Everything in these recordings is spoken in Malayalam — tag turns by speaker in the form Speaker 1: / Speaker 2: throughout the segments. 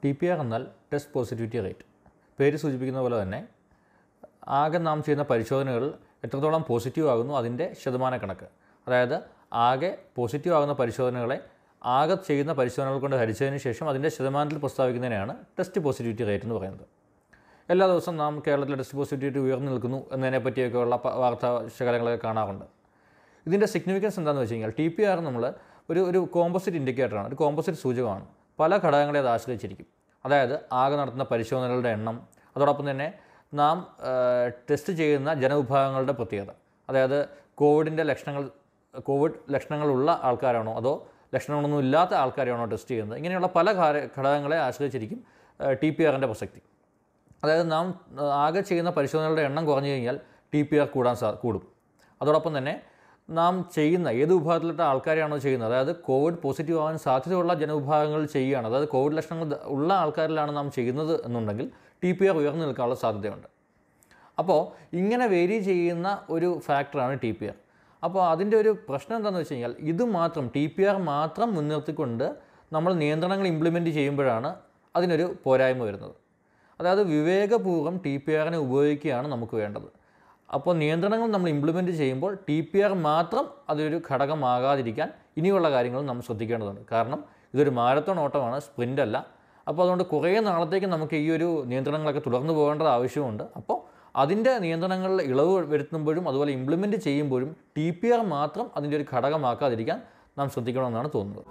Speaker 1: ടി പി ആർ എന്നാൽ ടെസ്റ്റ് പോസിറ്റിവിറ്റി റേറ്റ് പേര് സൂചിപ്പിക്കുന്ന പോലെ തന്നെ ആകെ നാം ചെയ്യുന്ന പരിശോധനകൾ എത്രത്തോളം പോസിറ്റീവ് ആകുന്നു അതിൻ്റെ ശതമാന കണക്ക് അതായത് ആകെ പോസിറ്റീവ് ആകുന്ന പരിശോധനകളെ ആകെ ചെയ്യുന്ന പരിശോധനകൾ കൊണ്ട് ഹരിച്ചതിന് ശേഷം അതിൻ്റെ ശതമാനത്തിൽ പ്രസ്താവിക്കുന്നതിനെയാണ് ടെസ്റ്റ് പോസിറ്റിവിറ്റി റേറ്റ് എന്ന് പറയുന്നത് എല്ലാ ദിവസവും നാം കേരളത്തിലെ ടെസ്റ്റ് പോസിറ്റിവിറ്റി ഉയർന്നു നിൽക്കുന്നു എന്നതിനെ പറ്റിയൊക്കെയുള്ള പ- വാർത്താ ശകലങ്ങളൊക്കെ കാണാറുണ്ട് ഇതിൻ്റെ സിഗ്നിഫിക്കൻസ് എന്താണെന്ന് വെച്ച് കഴിഞ്ഞാൽ ടി പി ആർ നമ്മൾ ഒരു ഒരു കോമ്പോസിറ്റ് ഇൻഡിക്കേറ്ററാണ് ഒരു കോമ്പോസിറ്റ് സൂചകമാണ് പല ഘടകങ്ങളെ അത് ആശ്രയിച്ചിരിക്കും അതായത് ആകെ നടത്തുന്ന പരിശോധനകളുടെ എണ്ണം അതോടൊപ്പം തന്നെ നാം ആ, ടെസ്റ്റ് ചെയ്യുന്ന ജനവിഭാഗങ്ങളുടെ പ്രത്യേകത അതായത് കോവിഡിൻ്റെ ലക്ഷണങ്ങൾ കോവിഡ് ലക്ഷണങ്ങളുള്ള ആൾക്കാരാണോ അതോ ലക്ഷണങ്ങളൊന്നും ഇല്ലാത്ത ആൾക്കാരെയാണോ ടെസ്റ്റ് ചെയ്യുന്നത് ഇങ്ങനെയുള്ള പല ഘാര- ഘടകങ്ങളെ ആശ്രയിച്ചിരിക്കും ടി പി ആറിൻ്റെ പ്രസക്തി അതായത് നാം ആ, ആകെ ചെയ്യുന്ന പരിശോധനകളുടെ എണ്ണം കുറഞ്ഞു കഴിഞ്ഞാൽ ടി പി ആർ കൂടാൻ സാ കൂടും അതോടൊപ്പം തന്നെ നാം ചെയ്യുന്ന ഏത് വിഭാഗത്തിലുള്ള ആൾക്കാരെയാണോ ചെയ്യുന്നത് അതായത് കോവിഡ് പോസിറ്റീവ് ആവാൻ സാധ്യതയുള്ള ജനവിഭാഗങ്ങൾ ചെയ്യുകയാണ് അതായത് കോവിഡ് ലക്ഷണങ്ങൾ ദ- ഉള്ള ആൾക്കാരിലാണ് നാം ചെയ്യുന്നത് എന്നുണ്ടെങ്കിൽ ടി പി ആർ ഉയർന്നു നിൽക്കാനുള്ള സാധ്യതയുണ്ട് അപ്പോൾ ഇങ്ങനെ വേരി ചെയ്യുന്ന ഒരു ഫാക്ടറാണ് ടി പി ആർ അപ്പോൾ അതിൻ്റെ ഒരു പ്രശ്നം എന്താണെന്ന് വെച്ച് കഴിഞ്ഞാൽ ഇത് മാത്രം ടി പി ആർ മാത്രം മുൻനിർത്തിക്കൊണ്ട് നമ്മൾ നിയന്ത്രണങ്ങൾ ഇംപ്ലിമെൻറ്റ് ചെയ്യുമ്പോഴാണ് അതിനൊരു പോരായ്മ വരുന്നത് അതായത് വിവേകപൂർവ്വം ടി പി ആറിനെ ഉപയോഗിക്കുകയാണ് നമുക്ക് വേണ്ടത് അപ്പോൾ നിയന്ത്രണങ്ങൾ നമ്മൾ ഇംപ്ലിമെൻറ്റ് ചെയ്യുമ്പോൾ ടി പി ആർ മാത്രം അതൊരു ഘടകമാകാതിരിക്കാൻ ഇനിയുള്ള കാര്യങ്ങളും നമ്മൾ ശ്രദ്ധിക്കേണ്ടതുണ്ട് കാരണം ഇതൊരു മാരത്തോൺ ഓട്ടമാണ് സ്പ്രിൻ്റ് അല്ല അപ്പോൾ അതുകൊണ്ട് കുറേ നാളത്തേക്ക് നമുക്ക് ഈ ഒരു നിയന്ത്രണങ്ങളൊക്കെ തുടർന്നു പോകേണ്ടത് ആവശ്യമുണ്ട് അപ്പോൾ അതിൻ്റെ നിയന്ത്രണങ്ങളിൽ ഇളവ് വരുത്തുമ്പോഴും അതുപോലെ ഇംപ്ലിമെൻറ്റ് ചെയ്യുമ്പോഴും ടി പി ആർ മാത്രം അതിൻ്റെ ഒരു ഘടകമാക്കാതിരിക്കാൻ നാം ശ്രദ്ധിക്കണമെന്നാണ് തോന്നുന്നത്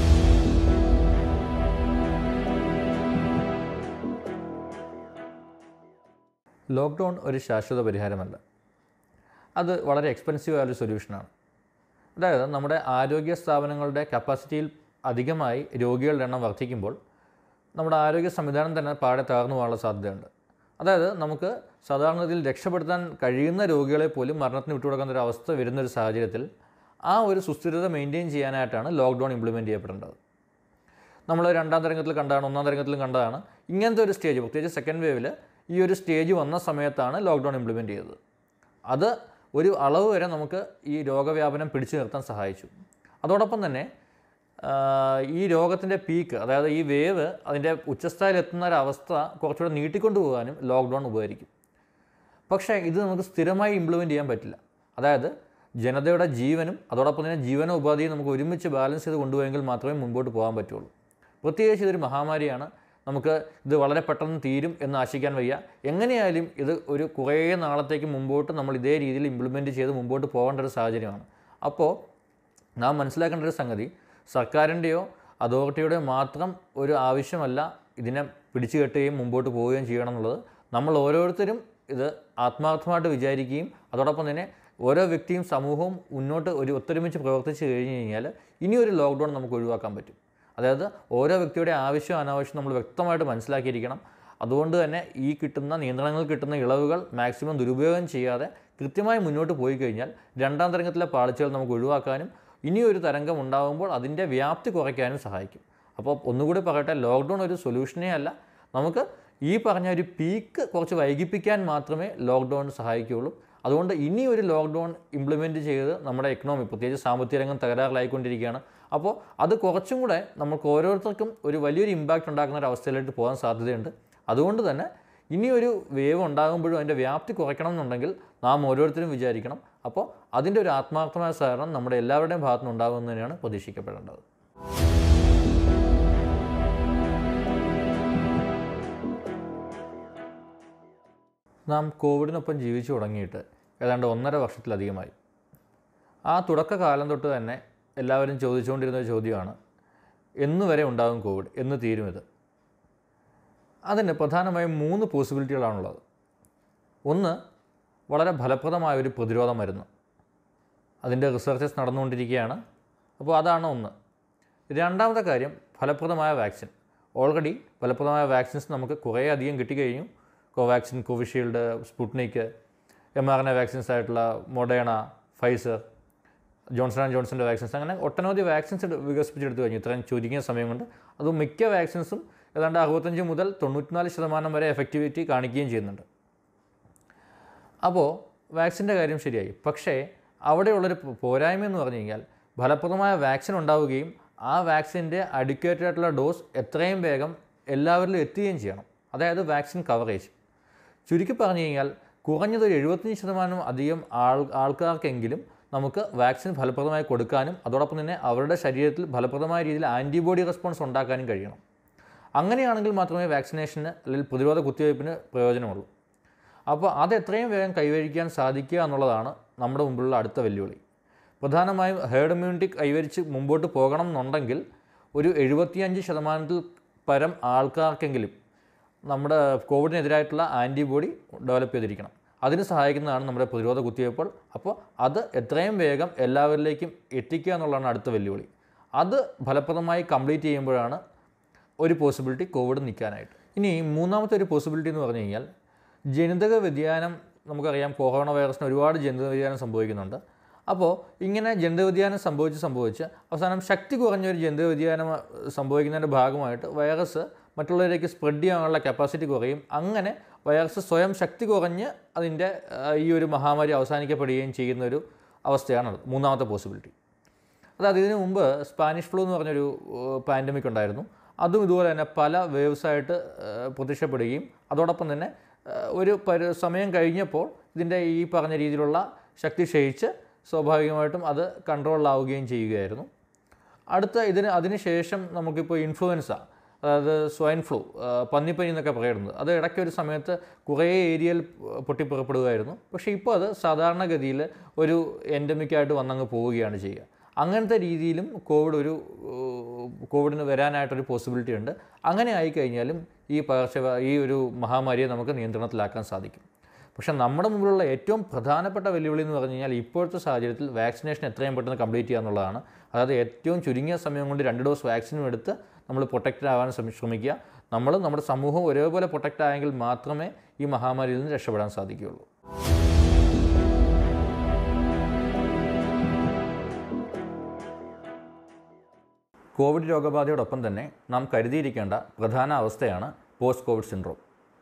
Speaker 1: ലോക്ക്ഡൗൺ ഒരു ശാശ്വത പരിഹാരമല്ല അത് വളരെ എക്സ്പെൻസീവ് ആയൊരു സൊല്യൂഷനാണ് അതായത് നമ്മുടെ ആരോഗ്യ സ്ഥാപനങ്ങളുടെ കപ്പാസിറ്റിയിൽ അധികമായി രോഗികളുടെ എണ്ണം വർദ്ധിക്കുമ്പോൾ നമ്മുടെ ആരോഗ്യ സംവിധാനം തന്നെ പാടെ തകർന്നു പോകാനുള്ള സാധ്യതയുണ്ട് അതായത് നമുക്ക് സാധാരണഗതിയിൽ രക്ഷപ്പെടുത്താൻ കഴിയുന്ന രോഗികളെ പോലും മരണത്തിന് വിട്ടുകൊടുക്കുന്ന ഒരു അവസ്ഥ വരുന്ന ഒരു സാഹചര്യത്തിൽ ആ ഒരു സുസ്ഥിരത മെയിൻറ്റെയിൻ ചെയ്യാനായിട്ടാണ് ലോക്ക്ഡൗൺ ഇംപ്ലിമെൻറ്റ് ചെയ്യപ്പെടേണ്ടത് നമ്മൾ രണ്ടാം തരംഗത്തിൽ കണ്ടതാണ് ഒന്നാം തരംഗത്തിലും കണ്ടതാണ് ഇങ്ങനത്തെ ഒരു സ്റ്റേജ് പ്രത്യേകിച്ച് സെക്കൻഡ് വേവിൽ ഈ ഒരു സ്റ്റേജ് വന്ന സമയത്താണ് ലോക്ക്ഡൗൺ ഇംപ്ലിമെൻറ്റ് ചെയ്തത് അത് ഒരു അളവ് വരെ നമുക്ക് ഈ രോഗവ്യാപനം പിടിച്ചു നിർത്താൻ സഹായിച്ചു അതോടൊപ്പം തന്നെ ആ, ഈ രോഗത്തിൻ്റെ പീക്ക് അതായത് ഈ വേവ് അതിൻ്റെ ഉച്ചസ്ഥായിലെത്തുന്ന ഒരവസ്ഥ കുറച്ചുകൂടെ നീട്ടിക്കൊണ്ടു പോകാനും ലോക്ക്ഡൗൺ ഉപകരിക്കും പക്ഷേ ഇത് നമുക്ക് സ്ഥിരമായി ഇംപ്ലിമെൻറ്റ് ചെയ്യാൻ പറ്റില്ല അതായത് ജനതയുടെ ജീവനും അതോടൊപ്പം തന്നെ ജീവനോപാധിയും നമുക്ക് ഒരുമിച്ച് ബാലൻസ് ചെയ്ത് കൊണ്ടുപോയെങ്കിൽ മാത്രമേ മുൻപോട്ട് പോകാൻ പറ്റുള്ളൂ പ്രത്യേകിച്ച് ഇതൊരു മഹാമാരിയാണ് നമുക്ക് ഇത് വളരെ പെട്ടെന്ന് തീരും എന്ന് ആശിക്കാൻ വയ്യ എങ്ങനെയായാലും ഇത് ഒരു കുറേ നാളത്തേക്ക് മുമ്പോട്ട് നമ്മൾ ഇതേ രീതിയിൽ ഇംപ്ലിമെൻറ്റ് ചെയ്ത് മുമ്പോട്ട് പോകേണ്ട ഒരു സാഹചര്യമാണ് അപ്പോൾ നാം മനസ്സിലാക്കേണ്ട ഒരു സംഗതി സർക്കാരിൻ്റെയോ അതോറിറ്റിയുടെയോ മാത്രം ഒരു ആവശ്യമല്ല ഇതിനെ പിടിച്ചു കെട്ടുകയും മുമ്പോട്ട് പോവുകയും ചെയ്യണം എന്നുള്ളത് നമ്മൾ ഓരോരുത്തരും ഇത് ആത്മാർത്ഥമായിട്ട് വിചാരിക്കുകയും അതോടൊപ്പം തന്നെ ഓരോ വ്യക്തിയും സമൂഹവും മുന്നോട്ട് ഒരു ഒത്തൊരുമിച്ച് പ്രവർത്തിച്ച് കഴിഞ്ഞ് കഴിഞ്ഞാൽ ഇനിയൊരു ലോക്ക്ഡൗൺ നമുക്ക് ഒഴിവാക്കാൻ പറ്റും അതായത് ഓരോ വ്യക്തിയുടെ ആവശ്യം അനാവശ്യം നമ്മൾ വ്യക്തമായിട്ട് മനസ്സിലാക്കിയിരിക്കണം അതുകൊണ്ട് തന്നെ ഈ കിട്ടുന്ന നിയന്ത്രണങ്ങൾ കിട്ടുന്ന ഇളവുകൾ മാക്സിമം ദുരുപയോഗം ചെയ്യാതെ കൃത്യമായി മുന്നോട്ട് പോയി കഴിഞ്ഞാൽ രണ്ടാം തരംഗത്തിലെ പാളിച്ചകൾ നമുക്ക് ഒഴിവാക്കാനും ഇനിയൊരു തരംഗം ഉണ്ടാകുമ്പോൾ അതിൻ്റെ വ്യാപ്തി കുറയ്ക്കാനും സഹായിക്കും അപ്പോൾ ഒന്നുകൂടി പറയട്ടെ ലോക്ക്ഡൗൺ ഒരു സൊല്യൂഷനേ അല്ല നമുക്ക് ഈ പറഞ്ഞ ഒരു പീക്ക് കുറച്ച് വൈകിപ്പിക്കാൻ മാത്രമേ ലോക്ക്ഡൗൺ സഹായിക്കുകയുള്ളൂ അതുകൊണ്ട് ഇനി ഒരു ലോക്ക്ഡൗൺ ഇംപ്ലിമെൻറ്റ് ചെയ്ത് നമ്മുടെ എക്കണോമി പ്രത്യേകിച്ച് സാമ്പത്തിക രംഗം തകരാറിലായിക്കൊണ്ടിരിക്കുകയാണ് അപ്പോൾ അത് കുറച്ചും കൂടെ നമുക്ക് ഓരോരുത്തർക്കും ഒരു വലിയൊരു ഇമ്പാക്റ്റ് ഉണ്ടാക്കുന്ന ഒരു അവസ്ഥയിലേക്ക് പോകാൻ സാധ്യതയുണ്ട് അതുകൊണ്ട് തന്നെ ഇനിയൊരു വേവ് ഉണ്ടാകുമ്പോഴും അതിൻ്റെ വ്യാപ്തി കുറയ്ക്കണം എന്നുണ്ടെങ്കിൽ നാം ഓരോരുത്തരും വിചാരിക്കണം അപ്പോൾ അതിൻ്റെ ഒരു ആത്മാർത്ഥമായ സഹകരണം നമ്മുടെ എല്ലാവരുടെയും ഭാഗത്തുനിന്ന് ഉണ്ടാകുമെന്ന് പ്രതീക്ഷിക്കപ്പെടേണ്ടത് നാം കോവിഡിനൊപ്പം ജീവിച്ചു തുടങ്ങിയിട്ട് ഏതാണ്ട് ഒന്നര വർഷത്തിലധികമായി ആ തുടക്കകാലം തൊട്ട് തന്നെ എല്ലാവരും ചോദിച്ചുകൊണ്ടിരുന്ന ഒരു ചോദ്യമാണ് എന്ന് വരെ ഉണ്ടാകും കോവിഡ് എന്ന് തീരും ഇത് അതിന് പ്രധാനമായും മൂന്ന് പോസിബിലിറ്റികളാണുള്ളത് ഒന്ന് വളരെ ഫലപ്രദമായ ഒരു പ്രതിരോധ മരുന്ന് അതിൻ്റെ റിസർച്ചസ് നടന്നുകൊണ്ടിരിക്കുകയാണ് അപ്പോൾ അതാണ് ഒന്ന് രണ്ടാമത്തെ കാര്യം ഫലപ്രദമായ വാക്സിൻ ഓൾറെഡി ഫലപ്രദമായ വാക്സിൻസ് നമുക്ക് കുറേ അധികം കിട്ടിക്കഴിഞ്ഞു Covaxin Covishield Sputnik M R N A vaccines ആയിട്ടുള്ള മൊഡേണ ഫൈസർ ജോൺസൺ ആൻഡ് ജോൺസൻ്റെ വാക്സിൻസ് അങ്ങനെ ഒട്ടനവധി വാക്സിൻസ് എടു- വികസിപ്പിച്ചെടുത്ത് കഴിഞ്ഞു ഇത്രയും ചുരുങ്ങിയ സമയം കൊണ്ട് അത് മിക്ക വാക്സിൻസും ഏതാണ്ട് അറുപത്തഞ്ച് മുതൽ തൊണ്ണൂറ്റിനാല് ശതമാനം വരെ എഫക്റ്റിവിറ്റി കാണിക്കുകയും ചെയ്യുന്നുണ്ട് അപ്പോൾ വാക്സിൻ്റെ കാര്യം ശരിയായി പക്ഷേ അവിടെയുള്ളൊരു പോ- പോരായ്മ എന്ന് പറഞ്ഞു കഴിഞ്ഞാൽ ഫലപ്രദമായ വാക്സിൻ ഉണ്ടാവുകയും ആ വാക്സിൻ്റെ അഡിക്വേറ്റഡ് ആയിട്ടുള്ള ഡോസ് എത്രയും വേഗം എല്ലാവരിലും എത്തുകയും ചെയ്യണം അതായത് വാക്സിൻ കവറേജ് ചുരുക്കി പറഞ്ഞു കഴിഞ്ഞാൽ കുറഞ്ഞത് ഒരു എഴുപത്തഞ്ച് ശതമാനം അധികം ആൾ ആൾക്കാർക്കെങ്കിലും നമുക്ക് വാക്സിൻ ഫലപ്രദമായി കൊടുക്കാനും അതോടൊപ്പം തന്നെ അവരുടെ ശരീരത്തിൽ ഫലപ്രദമായ രീതിയിൽ ആൻറ്റിബോഡി റെസ്പോൺസ് ഉണ്ടാക്കാനും കഴിയണം അങ്ങനെയാണെങ്കിൽ മാത്രമേ വാക്സിനേഷന് അല്ലെങ്കിൽ പ്രതിരോധ കുത്തിവയ്പ്പിന് പ്രയോജനമുള്ളൂ അപ്പോൾ അത് എത്രയും വേഗം കൈവരിക്കാൻ സാധിക്കുക എന്നുള്ളതാണ് നമ്മുടെ മുമ്പിലുള്ള അടുത്ത വെല്ലുവിളി പ്രധാനമായും ഹേർഡ് ഇമ്മ്യൂണിറ്റി കൈവരിച്ച് മുമ്പോട്ട് പോകണം എന്നുണ്ടെങ്കിൽ ഒരു എഴുപത്തിയഞ്ച് ശതമാനത്തിൽ പരം ആൾക്കാർക്കെങ്കിലും നമ്മുടെ കോവിഡിനെതിരായിട്ടുള്ള ആൻറ്റിബോഡി ഡെവലപ്പ് ചെയ്തിരിക്കണം അതിന് സഹായിക്കുന്നതാണ് നമ്മുടെ പ്രതിരോധ കുത്തിവയ്പ്പുകൾ അപ്പോൾ അത് എത്രയും വേഗം എല്ലാവരിലേക്കും എത്തിക്കുക എന്നുള്ളതാണ് അടുത്ത വെല്ലുവിളി അത് ഫലപ്രദമായി കംപ്ലീറ്റ് ചെയ്യുമ്പോഴാണ് ഒരു പോസിബിലിറ്റി കോവിഡ് നിൽക്കാനായിട്ട് ഇനി മൂന്നാമത്തെ ഒരു പോസിബിലിറ്റി എന്ന് പറഞ്ഞു കഴിഞ്ഞാൽ ജനിതക വ്യതിയാനം നമുക്കറിയാം കൊറോണ വൈറസിന് ഒരുപാട് ജനിതക വ്യതിയാനം സംഭവിക്കുന്നുണ്ട് അപ്പോൾ ഇങ്ങനെ ജനിതക വ്യതിയാനം സംഭവിച്ച് സംഭവിച്ച് അവസാനം ശക്തി കുറഞ്ഞ ഒരു ജനിതക വ്യതിയാനം സംഭവിക്കുന്നതിൻ്റെ ഭാഗമായിട്ട് വൈറസ് മറ്റുള്ളവരിലേക്ക് സ്പ്രെഡ് ചെയ്യാനുള്ള കപ്പാസിറ്റി കുറയും അങ്ങനെ വൈറസ് സ്വയം ശക്തി കുറഞ്ഞ് അതിൻ്റെ ആ, ഈ ഒരു മഹാമാരി അവസാനിക്കപ്പെടുകയും ചെയ്യുന്ന ഒരു അവസ്ഥയാണ് മൂന്നാമത്തെ പോസിബിലിറ്റി അതായത് ഇതിനു മുമ്പ് സ്പാനിഷ് ഫ്ലൂ എന്ന് പറഞ്ഞൊരു പാൻഡമിക് ഉണ്ടായിരുന്നു അതും ഇതുപോലെ തന്നെ പല വേവ്സ് ആയിട്ട് ഏഹ്, പ്രത്യക്ഷപ്പെടുകയും അതോടൊപ്പം തന്നെ ഏഹ്, ഒരു പരി സമയം കഴിഞ്ഞപ്പോൾ ഇതിൻ്റെ ഈ പറഞ്ഞ രീതിയിലുള്ള ശക്തി ക്ഷയിച്ച് സ്വാഭാവികമായിട്ടും അത് കൺട്രോളിലാവുകയും ചെയ്യുകയായിരുന്നു അടുത്ത ഇതിന് അതിന് ശേഷം നമുക്കിപ്പോൾ ഇൻഫ്ലുവൻസ അതായത് സ്വൈൻ ഫ്ലൂ പന്നിപ്പനി എന്നൊക്കെ പറയുന്നത് അത് ഇടയ്ക്ക് ഒരു സമയത്ത് കുറേ ഏരിയയിൽ പൊട്ടിപ്പുറപ്പെടുകയായിരുന്നു പക്ഷേ ഇപ്പോൾ അത് സാധാരണഗതിയിൽ ഒരു എൻഡമിക്കായിട്ട് വന്നങ്ങ് പോവുകയാണ് ചെയ്യുക അങ്ങനത്തെ രീതിയിലും കോവിഡ് ഒരു ഏഹ്, കോവിഡിന് വരാനായിട്ടൊരു പോസിബിലിറ്റി ഉണ്ട് അങ്ങനെ ആയിക്കഴിഞ്ഞാലും ഈ പകർച്ച ഈ ഒരു മഹാമാരിയെ നമുക്ക് നിയന്ത്രണത്തിലാക്കാൻ സാധിക്കും പക്ഷേ നമ്മുടെ മുമ്പിലുള്ള ഏറ്റവും പ്രധാനപ്പെട്ട വെല്ലുവിളി എന്ന് പറഞ്ഞു കഴിഞ്ഞാൽ ഇപ്പോഴത്തെ സാഹചര്യത്തിൽ വാക്സിനേഷൻ എത്രയും പെട്ടെന്ന് കംപ്ലീറ്റ് ചെയ്യുക എന്നുള്ളതാണ് അതായത് ഏറ്റവും ചുരുങ്ങിയ സമയം കൊണ്ട് രണ്ട് ഡോസ് വാക്സിനും എടുത്ത് നമ്മൾ പ്രൊട്ടക്റ്റഡ് ആവാൻ ശ്രമി- ശ്രമിക്കുക നമ്മൾ നമ്മുടെ സമൂഹം ഒരേപോലെ പ്രൊട്ടക്റ്റ് ആയെങ്കിൽ മാത്രമേ ഈ മഹാമാരിയിൽ നിന്ന് രക്ഷപ്പെടാൻ സാധിക്കുകയുള്ളൂ കോവിഡ് രോഗബാധയോടൊപ്പം തന്നെ നാം കരുതിയിരിക്കേണ്ട പ്രധാന അവസ്ഥയാണ് പോസ്റ്റ് കോവിഡ് സിൻഡ്രോം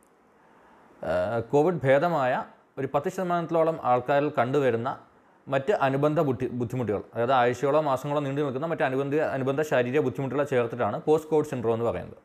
Speaker 1: ഏഹ് കോവിഡ് ഭേദമായ ഒരു പത്ത് ശതമാനത്തിലോളം ആൾക്കാരിൽ കണ്ടുവരുന്ന മറ്റ് അനുബന്ധ ബുദ്ധി ബുദ്ധിമുട്ടുകൾ അതായത് ആഴ്ചയോളോ മാസങ്ങളോ നീണ്ടു നിൽക്കുന്ന മറ്റ് അനുബന്ധ അനുബന്ധ ശാരീരിക ബുദ്ധിമുട്ടുകളെ ചേർത്തിട്ടാണ് പോസ്റ്റ് കോവിഡ് സിൻഡ്രോം എന്ന് പറയുന്നത്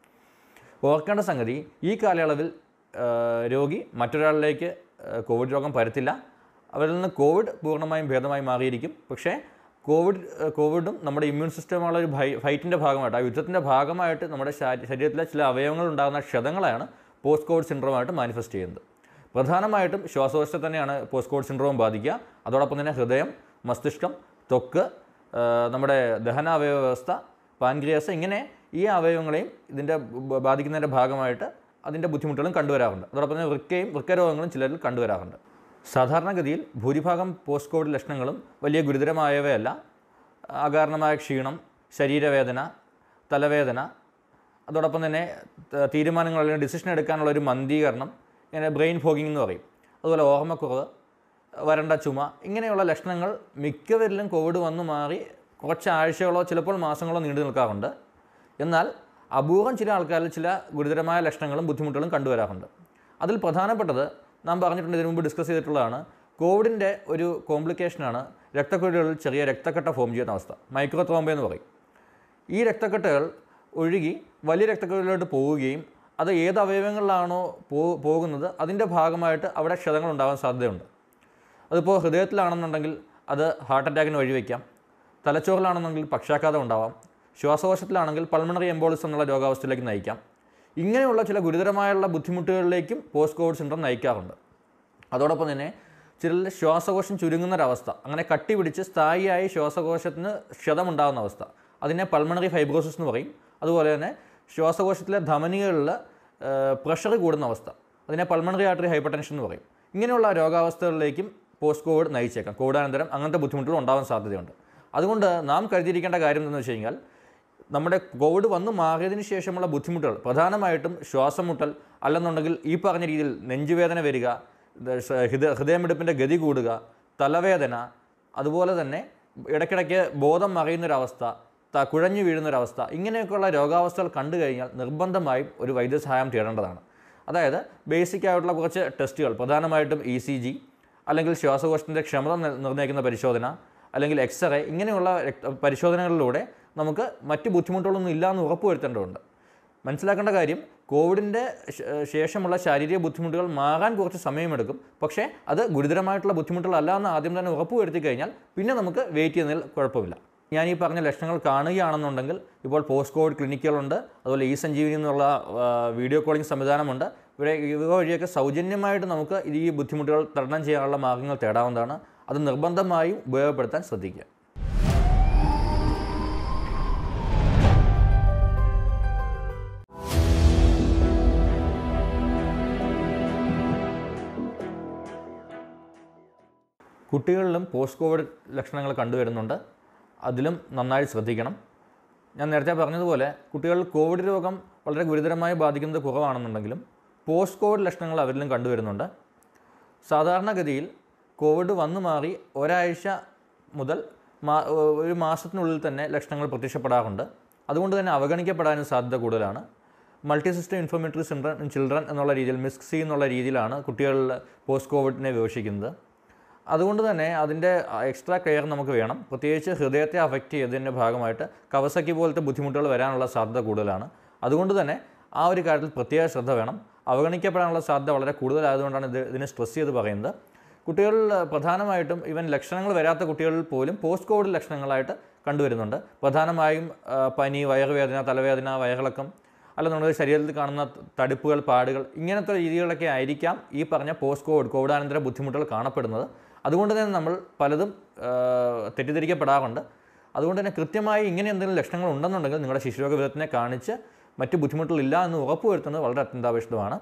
Speaker 1: ഓർക്കേണ്ട സംഗതി ഈ കാലയളവിൽ ഏഹ്, രോഗി മറ്റൊരാളിലേക്ക് ഏഹ്, കോവിഡ് രോഗം പരത്തില്ല അവരിൽ നിന്ന് കോവിഡ് പൂർണ്ണമായും ഭേദമായി മാറിയിരിക്കും പക്ഷേ കോവിഡ് ഏഹ്, കോവിഡും നമ്മുടെ ഇമ്മ്യൂൺ സിസ്റ്റമുള്ള ഒരു ഭൈ ഫൈറ്റിൻ്റെ ഭാഗമായിട്ട് ആ യുദ്ധത്തിൻ്റെ ഭാഗമായിട്ട് നമ്മുടെ ശാ- ശരീരത്തിലെ ചില അവയവങ്ങൾ ഉണ്ടാകുന്ന ക്ഷതങ്ങളാണ് പോസ്റ്റ് കോവിഡ് സിൻഡ്രോമായിട്ട് മാനിഫെസ്റ്റ് ചെയ്യുന്നത് പ്രധാനമായിട്ടും ശ്വാസകോശത്തെ തന്നെയാണ് പോസ്റ്റ് കോവിഡ് സിൻഡ്രോം ബാധിക്കുക അതോടൊപ്പം തന്നെ ഹൃദയം മസ്തിഷ്കം ത്വക്ക് ഏഹ്, നമ്മുടെ ദഹനാവയവ വ്യവസ്ഥ പാൻക്രിയാസ് ഇങ്ങനെ ഈ അവയവങ്ങളെയും ഇതിൻ്റെ ബ- ബാധിക്കുന്നതിൻ്റെ ഭാഗമായിട്ട് അതിൻ്റെ ബുദ്ധിമുട്ടുകളും കണ്ടുവരാറുണ്ട് അതോടൊപ്പം തന്നെ വൃക്കയും വൃക്കരോഗങ്ങളും ചിലരിൽ കണ്ടുവരാറുണ്ട് സാധാരണഗതിയിൽ ഭൂരിഭാഗം പോസ്റ്റ് കോവിഡ് ലക്ഷണങ്ങളും വലിയ ഗുരുതരമായവയല്ല അകാരണമായ ക്ഷീണം ശരീരവേദന തലവേദന അതോടൊപ്പം തന്നെ ത- തീരുമാനങ്ങൾ അല്ലെങ്കിൽ ഡിസിഷൻ എടുക്കാനുള്ള ഒരു മന്ദീകരണം ഇങ്ങനെ ബ്രെയിൻ ഫോഗിംഗ് എന്ന് പറയും അതുപോലെ ഓർമ്മക്കുറവ് വരണ്ട ചുമ ഇങ്ങനെയുള്ള ലക്ഷണങ്ങൾ മിക്കവരിലും കോവിഡ് വന്നു മാറി കുറച്ച് ആഴ്ചകളോ ചിലപ്പോൾ മാസങ്ങളോ നീണ്ടു നിൽക്കാറുണ്ട് എന്നാൽ അപൂർവം ചില ആൾക്കാരിൽ ചില ഗുരുതരമായ ലക്ഷണങ്ങളും ബുദ്ധിമുട്ടുകളും കണ്ടുവരാറുണ്ട് അതിൽ പ്രധാനപ്പെട്ടത് നാം പറഞ്ഞിട്ടുണ്ട് ഇതിനു മുമ്പ് ഡിസ്കസ് ചെയ്തിട്ടുള്ളതാണ് കോവിഡിൻ്റെ ഒരു കോംപ്ലിക്കേഷനാണ് രക്തക്കുഴലുകളിൽ ചെറിയ രക്തക്കട്ട ഫോം ചെയ്യുന്ന അവസ്ഥ മൈക്രോത്രോംബ എന്ന് പറയും ഈ രക്തക്കെട്ടുകൾ ഒഴുകി വലിയ രക്തക്കെട്ടിലോട്ട് പോവുകയും അത് ഏത് അവയവങ്ങളിലാണോ പോ പോകുന്നത് അതിൻ്റെ ഭാഗമായിട്ട് അവിടെ ക്ഷതങ്ങൾ ഉണ്ടാകാൻ സാധ്യതയുണ്ട് അതിപ്പോൾ ഹൃദയത്തിലാണെന്നുണ്ടെങ്കിൽ അത് ഹാർട്ട് അറ്റാക്കിന് വഴിവെക്കാം തലച്ചോറിലാണെന്നെങ്കിൽ പക്ഷാഘാതം ഉണ്ടാവാം ശ്വാസകോശത്തിലാണെങ്കിൽ പൾമണറി എംബോളിസം എന്നുള്ള രോഗാവസ്ഥയിലേക്ക് നയിക്കാം ഇങ്ങനെയുള്ള ചില ഗുരുതരമായുള്ള ബുദ്ധിമുട്ടുകളിലേക്കും പോസ്റ്റ് കോവിഡ് സിൻഡ്രോം നയിക്കാറുണ്ട് അതോടൊപ്പം തന്നെ ചിലരിൽ ശ്വാസകോശം ചുരുങ്ങുന്നൊരവസ്ഥ അങ്ങനെ കട്ടി പിടിച്ച് സ്ഥായിയായി ശ്വാസകോശത്തിന് ക്ഷതമുണ്ടാകുന്ന അവസ്ഥ അതിനെ പൾമണറി ഫൈബ്രോസിസ് എന്ന് പറയും അതുപോലെ തന്നെ ശ്വാസകോശത്തിലെ ധമനികളിൽ പ്രഷർ കൂടുന്ന അവസ്ഥ അതിനെ പൾമണറി ആർട്ടറി ഹൈപ്പർ ടെൻഷൻ എന്ന് പറയും ഇങ്ങനെയുള്ള രോഗാവസ്ഥകളിലേക്കും പോസ്റ്റ് കോവിഡ് നയിച്ചേക്കാം കോവിഡാനന്തരം അങ്ങനത്തെ ബുദ്ധിമുട്ടുകൾ ഉണ്ടാവാൻ സാധ്യതയുണ്ട് അതുകൊണ്ട് നാം കരുതിയിരിക്കേണ്ട കാര്യം എന്താണെന്ന് വെച്ച് കഴിഞ്ഞാൽ നമ്മുടെ കോവിഡ് വന്ന് മാറിയതിന് ശേഷമുള്ള ബുദ്ധിമുട്ടുകൾ പ്രധാനമായിട്ടും ശ്വാസം മുട്ടൽ അല്ലെന്നുണ്ടെങ്കിൽ ഈ പറഞ്ഞ രീതിയിൽ നെഞ്ചുവേദന വരിക ഇത് ശ- ഹൃദയ ഹൃദയമിടിപ്പിൻ്റെ ഗതി കൂടുക തലവേദന അതുപോലെ തന്നെ ഇടയ്ക്കിടയ്ക്ക് ബോധം മറയുന്നൊരവസ്ഥ ത കുഴഞ്ഞു വീഴുന്നൊരവസ്ഥ ഇങ്ങനെയൊക്കെയുള്ള രോഗാവസ്ഥകൾ കണ്ടു കഴിഞ്ഞാൽ നിർബന്ധമായും ഒരു വൈദ്യസഹായം തേടേണ്ടതാണ് അതായത് ബേസിക് ആയിട്ടുള്ള കുറച്ച് ടെസ്റ്റുകൾ പ്രധാനമായിട്ടും ഇ സി ജി അല്ലെങ്കിൽ ശ്വാസകോശത്തിൻ്റെ ക്ഷമത നിർ- നിർണ്ണയിക്കുന്ന പരിശോധന അല്ലെങ്കിൽ എക്സ്റേ ഇങ്ങനെയുള്ള രക്ത പരിശോധനകളിലൂടെ നമുക്ക് മറ്റ് ബുദ്ധിമുട്ടുകളൊന്നും ഇല്ല എന്ന് ഉറപ്പുവരുത്തേണ്ടതുണ്ട് മനസ്സിലാക്കേണ്ട കാര്യം കോവിഡിൻ്റെ ശ- ശേഷമുള്ള ശാരീരിക ബുദ്ധിമുട്ടുകൾ മാറാൻ കുറച്ച് സമയമെടുക്കും പക്ഷേ അത് ഗുരുതരമായിട്ടുള്ള ബുദ്ധിമുട്ടുകളല്ല എന്ന് ആദ്യം തന്നെ ഉറപ്പ് വരുത്തി കഴിഞ്ഞാൽ പിന്നെ നമുക്ക് വെയിറ്റ് ചെയ്യുന്നതിൽ കുഴപ്പമില്ല ഞാൻ ഈ പറഞ്ഞ ലക്ഷണങ്ങൾ കാണുകയാണെന്നുണ്ടെങ്കിൽ ഇപ്പോൾ പോസ്റ്റ് കോവിഡ് ക്ലിനിക്കുകളുണ്ട് അതുപോലെ ഇ സഞ്ജീവനി എന്നുള്ള ആ, വീഡിയോ കോളിംഗ് സംവിധാനമുണ്ട് ഇവിടെ ഇവ വഴിയൊക്കെ സൗജന്യമായിട്ട് നമുക്ക് ഈ ബുദ്ധിമുട്ടുകൾ തരണം ചെയ്യാനുള്ള മാർഗ്ഗങ്ങൾ തേടാവുന്നതാണ് അത് നിർബന്ധമായും ഉപയോഗപ്പെടുത്താൻ ശ്രദ്ധിക്കുക കുട്ടികളിലും പോസ്റ്റ് കോവിഡ് ലക്ഷണങ്ങൾ കണ്ടുവരുന്നുണ്ട് അതിലും നന്നായി ശ്രദ്ധിക്കണം ഞാൻ നേരത്തെ പറഞ്ഞതുപോലെ കുട്ടികളിൽ കോവിഡ് രോഗം വളരെ ഗുരുതരമായി ബാധിക്കുന്നത് കുറവാണെന്നുണ്ടെങ്കിലും പോസ്റ്റ് കോവിഡ് ലക്ഷണങ്ങൾ അവരിലും കണ്ടുവരുന്നുണ്ട് സാധാരണഗതിയിൽ കോവിഡ് വന്നു മാറി ഒരാഴ്ച മുതൽ മാ ഒരു മാസത്തിനുള്ളിൽ തന്നെ ലക്ഷണങ്ങൾ പ്രത്യക്ഷപ്പെടാറുണ്ട് അതുകൊണ്ട് തന്നെ അവഗണിക്കപ്പെടാനും സാധ്യത കൂടുതലാണ് multi system inflammatory syndrome in children എന്നുള്ള രീതിയിൽ മിസ്സി എന്നുള്ള രീതിയിലാണ് കുട്ടികളിൽ പോസ്റ്റ് കോവിഡിനെ വിവക്ഷിക്കുന്നത് അതുകൊണ്ട് തന്നെ അതിൻ്റെ എക്സ്ട്രാ കെയർ നമുക്ക് വേണം പ്രത്യേകിച്ച് ഹൃദയത്തെ അഫക്റ്റ് ചെയ്തതിൻ്റെ ഭാഗമായിട്ട് കവസക്കി പോലത്തെ ബുദ്ധിമുട്ടുകൾ വരാനുള്ള സാധ്യത കൂടുതലാണ് അതുകൊണ്ട് തന്നെ ആ ഒരു കാര്യത്തിൽ പ്രത്യേക ശ്രദ്ധ വേണം അവഗണിക്കപ്പെടാനുള്ള സാധ്യത വളരെ കൂടുതലായതുകൊണ്ടാണ് ഇത് ഇതിനെ സ്ട്രെസ് ചെയ്ത് പറയുന്നത് കുട്ടികളിൽ പ്രധാനമായിട്ടും ഇവൻ ലക്ഷണങ്ങൾ വരാത്ത കുട്ടികളിൽ പോലും പോസ്റ്റ് കോവിഡ് ലക്ഷണങ്ങളായിട്ട് കണ്ടുവരുന്നുണ്ട് പ്രധാനമായും ആ, പനി വയറുവേദന തലവേദന വയറിളക്കം അല്ലെന്നുണ്ടെങ്കിൽ ശരീരത്തിൽ കാണുന്ന തടിപ്പുകൾ പാടുകൾ ഇങ്ങനത്തെ രീതികളൊക്കെ ആയിരിക്കാം ഈ പറഞ്ഞ പോസ്റ്റ് കോവിഡ് കോവിഡാനന്തര ബുദ്ധിമുട്ടുകൾ കാണപ്പെടുന്നത് അതുകൊണ്ട് തന്നെ നമ്മൾ പലതും ആ, തെറ്റിദ്ധരിക്കപ്പെടാറുണ്ട് അതുകൊണ്ട് തന്നെ കൃത്യമായി ഇങ്ങനെ എന്തെങ്കിലും ലക്ഷണങ്ങൾ ഉണ്ടെന്നുണ്ടെങ്കിൽ നിങ്ങളുടെ ശിശുരോഗ വിദഗ്ധനെ കാണിച്ച് മറ്റ് ബുദ്ധിമുട്ടുകളില്ല എന്ന് ഉറപ്പുവരുത്തുന്നത് വളരെ അത്യന്താപേക്ഷിതമാണ്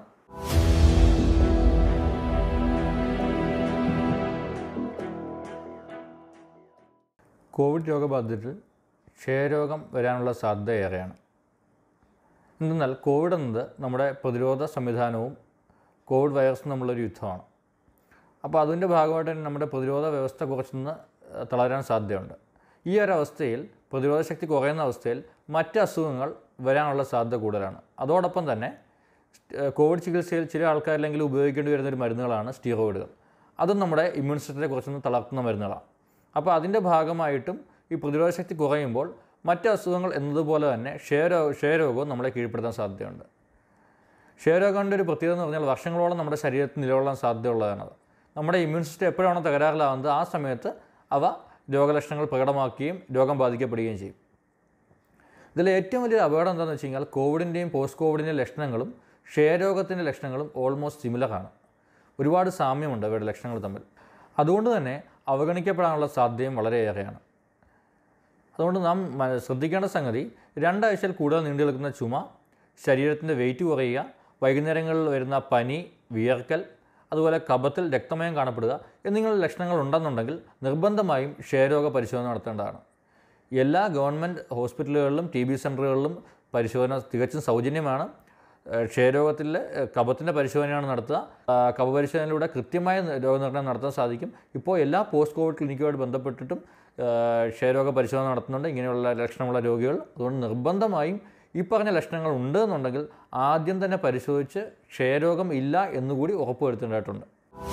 Speaker 1: കോവിഡ് രോഗബാധിതരിൽ ക്ഷയരോഗം വരാനുള്ള സാധ്യത ഏറെയാണ് എന്തെന്നാൽ കോവിഡ് എന്നത് നമ്മുടെ പ്രതിരോധ സംവിധാനവും കോവിഡ് വൈറസും തമ്മിലൊരു യുദ്ധമാണ് അപ്പോൾ അതിൻ്റെ ഭാഗമായിട്ട് തന്നെ നമ്മുടെ പ്രതിരോധ വ്യവസ്ഥ കുറച്ചൊന്ന് ഏഹ്, തളരാൻ സാധ്യതയുണ്ട് ഈ ഒരു അവസ്ഥയിൽ പ്രതിരോധ ശക്തി കുറയുന്ന അവസ്ഥയിൽ മറ്റ് അസുഖങ്ങൾ വരാനുള്ള സാധ്യത കൂടുതലാണ് അതോടൊപ്പം തന്നെ ഏഹ്, കോവിഡ് ചികിത്സയിൽ ചില ആൾക്കാരിലെങ്കിലും ഉപയോഗിക്കേണ്ടി വരുന്ന ഒരു മരുന്നുകളാണ് സ്റ്റീറോയിഡുകൾ അതും നമ്മുടെ ഇമ്മ്യൂൺ സിസ്റ്റത്തെ കുറച്ചൊന്ന് തളർത്തുന്ന മരുന്നുകളാണ് അപ്പോൾ അതിൻ്റെ ഭാഗമായിട്ടും ഈ പ്രതിരോധ ശക്തി കുറയുമ്പോൾ മറ്റ് അസുഖങ്ങൾ എന്നതുപോലെ തന്നെ ക്ഷയരോ ക്ഷയരോഗവും നമ്മളെ കീഴ്പ്പെടുത്താൻ സാധ്യതയുണ്ട് ക്ഷയരോഗത്തിൻ്റെ ഒരു പ്രത്യേകത എന്ന് പറഞ്ഞാൽ വർഷങ്ങളോളം നമ്മുടെ ശരീരത്തിൽ നിലകൊള്ളാൻ സാധ്യതയുള്ളതാണത് നമ്മുടെ ഇമ്മ്യൂൺ സിസ്റ്റം എപ്പോഴാണോ തകരാറിലാവുന്നത് ആ സമയത്ത് അവ രോഗലക്ഷണങ്ങൾ പ്രകടമാക്കുകയും രോഗം ബാധിക്കപ്പെടുകയും ചെയ്യും ഇതിൽ ഏറ്റവും വലിയ അപകടം എന്താണെന്ന് വെച്ച് കഴിഞ്ഞാൽ കോവിഡിൻ്റെയും പോസ്റ്റ് കോവിഡിൻ്റെയും ലക്ഷണങ്ങളും ക്ഷയരോഗത്തിൻ്റെ ലക്ഷണങ്ങളും ഓൾമോസ്റ്റ് സിമിലറാണ് ഒരുപാട് സാമ്യമുണ്ട് അവരുടെ ലക്ഷണങ്ങൾ തമ്മിൽ അതുകൊണ്ട് തന്നെ അവഗണിക്കപ്പെടാനുള്ള സാധ്യതയും വളരെയേറെയാണ് അതുകൊണ്ട് നാം മ- ശ്രദ്ധിക്കേണ്ട സംഗതി രണ്ടാഴ്ചയിൽ കൂടുതൽ നീണ്ടു നിൽക്കുന്ന ചുമ ശരീരത്തിൻ്റെ വെയിറ്റ് കുറയുക വൈകുന്നേരങ്ങളിൽ വരുന്ന പനി വിയർക്കൽ അതുപോലെ കഫത്തിൽ രക്തമയം കാണപ്പെടുക എന്നിങ്ങനെ ലക്ഷണങ്ങൾ ഉണ്ടെന്നുണ്ടെങ്കിൽ നിർബന്ധമായും ക്ഷയരോഗ പരിശോധന നടത്തേണ്ടതാണ് എല്ലാ ഗവൺമെൻറ് ഹോസ്പിറ്റലുകളിലും ടി ബി സെൻ്ററുകളിലും പരിശോധന തികച്ചും സൗജന്യമാണ് ഏഹ് ക്ഷയരോഗത്തിൽ കഫത്തിൻ്റെ പരിശോധനയാണ് നടത്തുക ആ, കഫ പരിശോധനയിലൂടെ കൃത്യമായ രോഗനിർണ്ണയം നടത്താൻ സാധിക്കും ഇപ്പോൾ എല്ലാ പോസ്റ്റ് കോവിഡ് ക്ലിനിക്കുമായിട്ട് ബന്ധപ്പെട്ടിട്ടും ഏഹ് ക്ഷയരോഗ പരിശോധന നടത്തുന്നുണ്ട് ഇങ്ങനെയുള്ള ലക്ഷണമുള്ള രോഗികൾ അതുകൊണ്ട് നിർബന്ധമായും ഈ പറഞ്ഞ ലക്ഷണങ്ങൾ ഉണ്ട് എന്നുണ്ടെങ്കിൽ ആദ്യം തന്നെ പരിശോധിച്ച് ക്ഷയരോഗം ഇല്ല എന്നുകൂടി ഉറപ്പുവരുത്തേണ്ടതായിട്ടുണ്ട്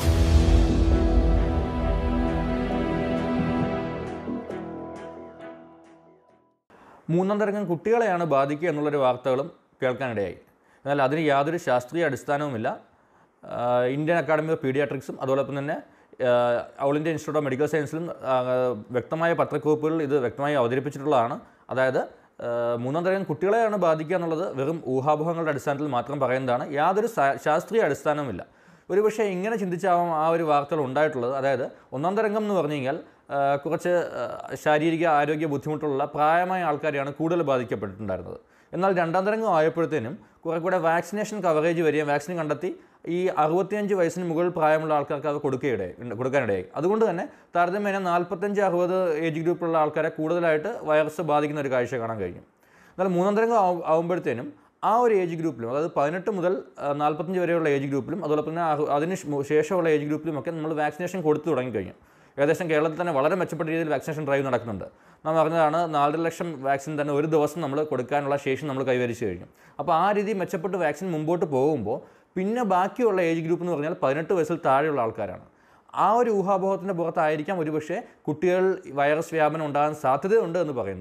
Speaker 1: മൂന്നാം തരംഗം കുട്ടികളെയാണ് ബാധിക്കുക എന്നുള്ളൊരു വാർത്തകളും കേൾക്കാനിടയായി എന്നാൽ അതിന് യാതൊരു ശാസ്ത്രീയ അടിസ്ഥാനവുമില്ല ആഹ് ഇന്ത്യൻ അക്കാഡമി ഓഫ് പീഡിയാട്രിക്സും അതോടൊപ്പം തന്നെ ആഹ് all India institute of medical സയൻസിലും ആഹ് വ്യക്തമായ പത്രക്കുറിപ്പുകളിൽ ഇത് വ്യക്തമായി അവതരിപ്പിച്ചിട്ടുള്ളതാണ് അതായത് ആഹ് മൂന്നാം തരം കുട്ടികളെയാണ് ബാധിക്കുക എന്നുള്ളത് വെറും ഊഹാപോഹങ്ങളുടെ അടിസ്ഥാനത്തിൽ മാത്രം പറയുന്നതാണ് യാതൊരു സാ- ശാസ്ത്രീയ അടിസ്ഥാനവുമില്ല ഒരുപക്ഷെ ഇങ്ങനെ ചിന്തിച്ചാവാം ആ ഒരു വാർത്തകൾ ഉണ്ടായിട്ടുള്ളത് അതായത് ഒന്നാം തരംഗം എന്ന് പറഞ്ഞു കഴിഞ്ഞാൽ ആ, കുറച്ച് ആ, ശാരീരിക ആരോഗ്യ ബുദ്ധിമുട്ടുള്ള പ്രായമായ ആൾക്കാരെയാണ് കൂടുതൽ ബാധിക്കപ്പെട്ടിട്ടുണ്ടായിരുന്നത് എന്നാൽ രണ്ടാം തരംഗം ആയപ്പോഴത്തേനും കുറെ കൂടെ വാക്സിനേഷൻ കവറേജ് വരികയും വാക്സിൻ കണ്ടെത്തി ഈ അറുപത്തിയഞ്ച് വയസ്സിന് മുകളിൽ പ്രായമുള്ള ആൾക്കാർക്ക് അത് കൊടുക്കുകയിടയായി കൊടുക്കാനിടയായി അതുകൊണ്ട് തന്നെ താരതമ്യേന നാൽപ്പത്തഞ്ച് അറുപത് ഏജ് ഗ്രൂപ്പിലുള്ള ആൾക്കാരെ കൂടുതലായിട്ട് വൈറസ് ബാധിക്കുന്ന ഒരു കാഴ്ച കാണാൻ കഴിയും എന്നാൽ മൂന്നാം തരംഗം ആവും- ആവുമ്പോഴത്തേനും ആ ഒരു ഏജ് ഗ്രൂപ്പിലും അതായത് പതിനെട്ട് മുതൽ ആ, നാൽപ്പത്തഞ്ച് വരെയുള്ള ഏജ് ഗ്രൂപ്പിലും അതോടൊപ്പം തന്നെ അറു- അതിന് ശ്- ശേഷമുള്ള ഏജ് ഗ്രൂപ്പിലുമൊക്കെ നമ്മൾ വാക്സിനേഷൻ കൊടുത്തു തുടങ്ങിക്കഴിഞ്ഞു ഏകദേശം കേരളത്തിൽ തന്നെ വളരെ മെച്ചപ്പെട്ട രീതിയിൽ വാക്സിനേഷൻ ഡ്രൈവ് നടക്കുന്നുണ്ട് നാം അറിഞ്ഞതാണ് നാലര ലക്ഷം വാക്സിൻ തന്നെ ഒരു ദിവസം നമ്മൾ കൊടുക്കാനുള്ള ശേഷി നമ്മൾ കൈവരിച്ചു കഴിഞ്ഞു അപ്പോൾ ആ രീതി മെച്ചപ്പെട്ട് വാക്സിൻ മുമ്പോട്ട് പോകുമ്പോൾ പിന്നെ ബാക്കിയുള്ള ഏജ് ഗ്രൂപ്പ് എന്ന് പറഞ്ഞാൽ പതിനെട്ട് വയസ്സിൽ താഴെയുള്ള ആൾക്കാരാണ് ആ ഒരു ഊഹാപോഹത്തിൻ്റെ പുറത്തായിരിക്കാം ഒരുപക്ഷെ കുട്ടികൾ വൈറസ് വ്യാപനം ഉണ്ടാകാൻ സാധ്യതയുണ്ട് എന്ന് പറയുന്നത്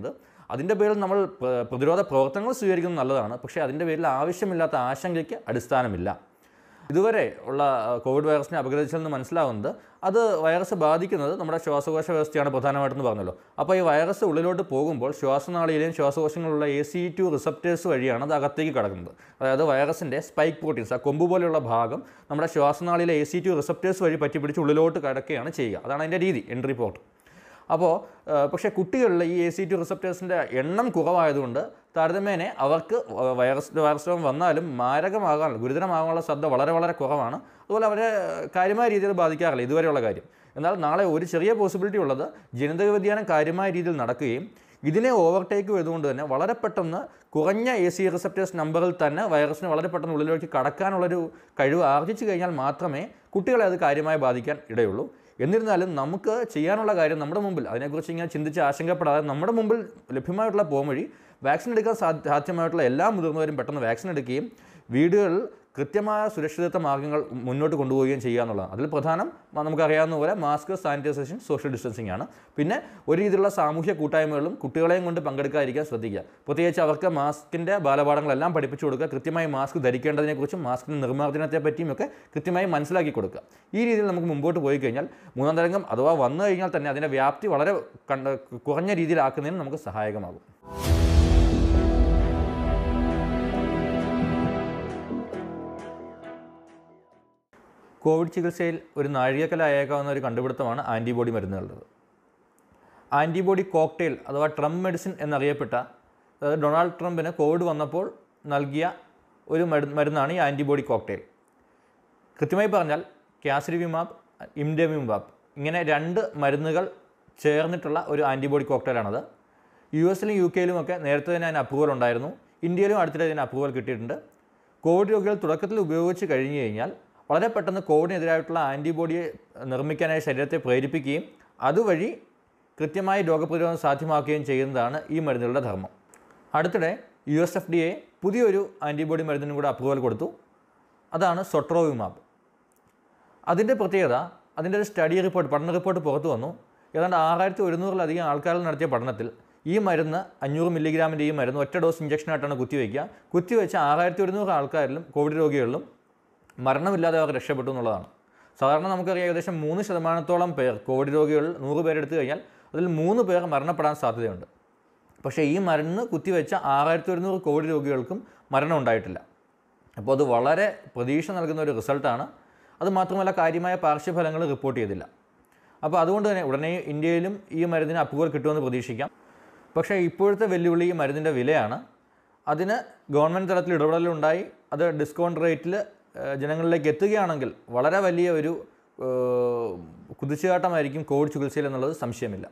Speaker 1: അതിൻ്റെ പേരിൽ നമ്മൾ പ്ര- പ്രതിരോധ പ്രവർത്തനങ്ങൾ സ്വീകരിക്കുന്നത് നല്ലതാണ് പക്ഷേ അതിൻ്റെ പേരിൽ ആവശ്യമില്ലാത്ത ആശങ്കയ്ക്ക് അടിസ്ഥാനമില്ല ഇതുവരെ ഉള്ള ആ, കോവിഡ് വൈറസിനെ അപഗ്രഥിച്ചതിൽ നിന്ന് മനസ്സിലാവുന്നത് അത് വൈറസ് ബാധിക്കുന്നത് നമ്മുടെ ശ്വാസകോശ വ്യവസ്ഥയാണ് പ്രധാനമായിട്ടെന്ന് പറഞ്ഞല്ലോ അപ്പോൾ ഈ വൈറസ് ഉള്ളിലോട്ട് പോകുമ്പോൾ ശ്വാസനാളിയിലെയും ശ്വാസകോശങ്ങളിലുള്ള എ സി ടു റിസപ്റ്റേഴ്സ് വഴിയാണ് അത് അകത്തേക്ക് കടക്കുന്നത് അതായത് വൈറസിൻ്റെ സ്പൈക്ക് പ്രോട്ടീൻസ് ആ കൊമ്പ് പോലെയുള്ള ഭാഗം നമ്മുടെ ശ്വാസനാളിയിലെ എ സി ടു റിസപ്റ്റേഴ്സ് വഴി പറ്റിപ്പിടിച്ച് ഉള്ളിലോട്ട് കടക്കുകയാണ് ചെയ്യുക അതാണ് അതിൻ്റെ രീതി എൻട്രി പോർട്ട് അപ്പോൾ പക്ഷേ കുട്ടികളിൽ ഈ എ സി ടു റിസപ്റ്റേഴ്സിൻ്റെ എണ്ണം കുറവായതുകൊണ്ട് താരതമ്യേന അവർക്ക് വൈറസ് വൈറസ് രോഗം വന്നാലും മാരകമാകാൻ ഗുരുതരമാകാനുള്ള സാധ്യത വളരെ വളരെ കുറവാണ് അതുപോലെ അവരെ കാര്യമായ രീതിയിൽ ബാധിക്കാറില്ല ഇതുവരെയുള്ള കാര്യം എന്നാൽ നാളെ ഒരു ചെറിയ പോസിബിലിറ്റി ഉള്ളത് ജനിതക വ്യതിയാനം കാര്യമായ രീതിയിൽ നടക്കുകയും ഇതിനെ ഓവർടേക്ക് ചെയ്തുകൊണ്ട് തന്നെ വളരെ പെട്ടെന്ന് കുറഞ്ഞ എ സി റിസപ്റ്റേഴ്സ് നമ്പറിൽ തന്നെ വൈറസിന് വളരെ പെട്ടെന്ന് ഉള്ളിലേക്ക് കടക്കാനുള്ളൊരു കഴിവ് ആർജിച്ചു കഴിഞ്ഞാൽ മാത്രമേ കുട്ടികളെ അത് കാര്യമായി ബാധിക്കാൻ ഇടയുള്ളൂ എന്നിരുന്നാലും നമുക്ക് ചെയ്യാനുള്ള കാര്യം നമ്മുടെ മുമ്പിൽ അതിനെക്കുറിച്ച് ഇങ്ങനെ ചിന്തിച്ച് ആശങ്കപ്പെടാതെ നമ്മുടെ മുമ്പിൽ ലഭ്യമായിട്ടുള്ള പോംവഴി വാക്സിൻ എടുക്കാൻ സാ- സാധ്യമായിട്ടുള്ള എല്ലാ മുതിർന്നവരും പെട്ടെന്ന് വാക്സിൻ എടുക്കുകയും വീടുകളിൽ കൃത്യമായ സുരക്ഷിതത്വ മാർഗ്ഗങ്ങൾ മുന്നോട്ട് കൊണ്ടുപോവുകയും ചെയ്യുക എന്നുള്ളതാണ് അതിൽ പ്രധാനം മ- നമുക്കറിയാവുന്ന പോലെ മാസ്ക് സാനിറ്റൈസേഷൻ സോഷ്യൽ ഡിസ്റ്റൻസിങ് ആണ് പിന്നെ ഒരു രീതിയിലുള്ള സാമൂഹ്യ കൂട്ടായ്മകളും കുട്ടികളെയും കൊണ്ട് പങ്കെടുക്കാതിരിക്കാൻ ശ്രദ്ധിക്കുക പ്രത്യേകിച്ച് അവർക്ക് മാസ്കിൻ്റെ ബാലപാഠങ്ങളെല്ലാം പഠിപ്പിച്ചു കൊടുക്കുക കൃത്യമായി മാസ്ക് ധരിക്കേണ്ടതിനെക്കുറിച്ചും മാസ്കിൻ്റെ നിർമ്മാർജ്ജനത്തെ പറ്റിയും ഒക്കെ കൃത്യമായി മനസ്സിലാക്കി കൊടുക്കുക ഈ രീതിയിൽ നമുക്ക് മുമ്പോട്ട് പോയി കഴിഞ്ഞാൽ മൂന്നാം തരംഗം അഥവാ വന്നു കഴിഞ്ഞാൽ തന്നെ അതിൻ്റെ വ്യാപ്തി വളരെ കണ്ട കുറഞ്ഞ രീതിയിലാക്കുന്നതിന് നമുക്ക് സഹായകമാകും കോവിഡ് ചികിത്സയിൽ ഒരു നാഴികക്കലായേക്കാവുന്ന ഒരു കണ്ടുപിടുത്തമാണ് ആൻറ്റിബോഡി മരുന്നുകളുടേത് ആൻറ്റിബോഡി കോക്ടെയിൽ അഥവാ ട്രംപ് മെഡിസിൻ എന്നറിയപ്പെട്ട അതായത് ഡൊണാൾഡ് ട്രംപിന് കോവിഡ് വന്നപ്പോൾ നൽകിയ ഒരു മരു മരുന്നാണ് ഈ ആൻറ്റിബോഡി കോക്ടെയിൽ കൃത്യമായി പറഞ്ഞാൽ കാസിരിവിമാബ് ഇംഡെവിമാബ് ഇങ്ങനെ രണ്ട് മരുന്നുകൾ ചേർന്നിട്ടുള്ള ഒരു ആൻറ്റിബോഡി കോക്ടെയിലാണത് യു എസിലും യു കെയിലുമൊക്കെ നേരത്തെ തന്നെ അതിന് അപ്രൂവൽ ഉണ്ടായിരുന്നു ഇന്ത്യയിലും അടുത്തിടെ ഇതിന് അപ്രൂവൽ കിട്ടിയിട്ടുണ്ട് കോവിഡ് രോഗികൾ തുടക്കത്തിൽ ഉപയോഗിച്ച് കഴിഞ്ഞു കഴിഞ്ഞാൽ വളരെ പെട്ടെന്ന് കോവിഡിനെതിരായിട്ടുള്ള ആൻറ്റിബോഡിയെ നിർമ്മിക്കാനായി ശരീരത്തെ പ്രേരിപ്പിക്കുകയും അതുവഴി കൃത്യമായി രോഗപ്രതിരോധം സാധ്യമാക്കുകയും ചെയ്യുന്നതാണ് ഈ മരുന്നുകളുടെ ധർമ്മം അടുത്തിടെ U S F D A പുതിയൊരു ആൻറ്റിബോഡി മരുന്നിനും കൂടെ അപ്രൂവൽ കൊടുത്തു അതാണ് സൊട്രോവിമാബ് അതിൻ്റെ പ്രത്യേകത അതിൻ്റെ ഒരു സ്റ്റഡി റിപ്പോർട്ട് പഠന റിപ്പോർട്ട് പുറത്തു വന്നു ഏതാണ്ട് ആറായിരത്തി ഒരുന്നൂറിലധികം ആൾക്കാരിൽ നടത്തിയ പഠനത്തിൽ ഈ മരുന്ന് അഞ്ഞൂറ് മില്ലിഗ്രാമിൻ്റെ ഈ മരുന്ന് ഒറ്റ ഡോസ് ഇഞ്ചക്ഷനായിട്ടാണ് കുത്തിവയ്ക്കുക കുത്തിവെച്ച ആറായിരത്തി ഒരുന്നൂറ് ആൾക്കാരിലും കോവിഡ് രോഗികളിലും മരണമില്ലാതെ അവർ രക്ഷപ്പെട്ടു എന്നുള്ളതാണ് സാധാരണ നമുക്കറിയാം ഏകദേശം മൂന്ന് ശതമാനത്തോളം പേർ കോവിഡ് രോഗികൾ നൂറ് പേരെടുത്തു കഴിഞ്ഞാൽ അതിൽ മൂന്ന് പേർ മരണപ്പെടാൻ സാധ്യതയുണ്ട് പക്ഷേ ഈ മരുന്ന് കുത്തിവെച്ച ആറായിരത്തി ഒരുന്നൂറ് കോവിഡ് രോഗികൾക്കും മരണം ഉണ്ടായിട്ടില്ല അപ്പോൾ അത് വളരെ പ്രതീക്ഷ നൽകുന്ന ഒരു റിസൾട്ടാണ് അത് മാത്രമല്ല കാര്യമായ പാർശ്വഫലങ്ങൾ റിപ്പോർട്ട് ചെയ്തില്ല അപ്പോൾ അതുകൊണ്ട് തന്നെ ഉടനെ ഇന്ത്യയിലും ഈ മരുന്നിന് അപ്രൂവൽ കിട്ടുമെന്ന് പ്രതീക്ഷിക്കാം പക്ഷേ ഇപ്പോഴത്തെ വെല്ലുവിളി ഈ മരുന്നിൻ്റെ വിലയാണ് അതിന് ഗവൺമെൻറ് തലത്തിൽ ഇടപെടലുണ്ടായി അത് ഡിസ്കൗണ്ട് റേറ്റിൽ ജനങ്ങളിലേക്ക് എത്തുകയാണെങ്കിൽ വളരെ വലിയ ഒരു ഏഹ്, കുതിച്ചുചാട്ടമായിരിക്കും കോവിഡ് ചികിത്സയിൽ എന്നുള്ളത് സംശയമില്ല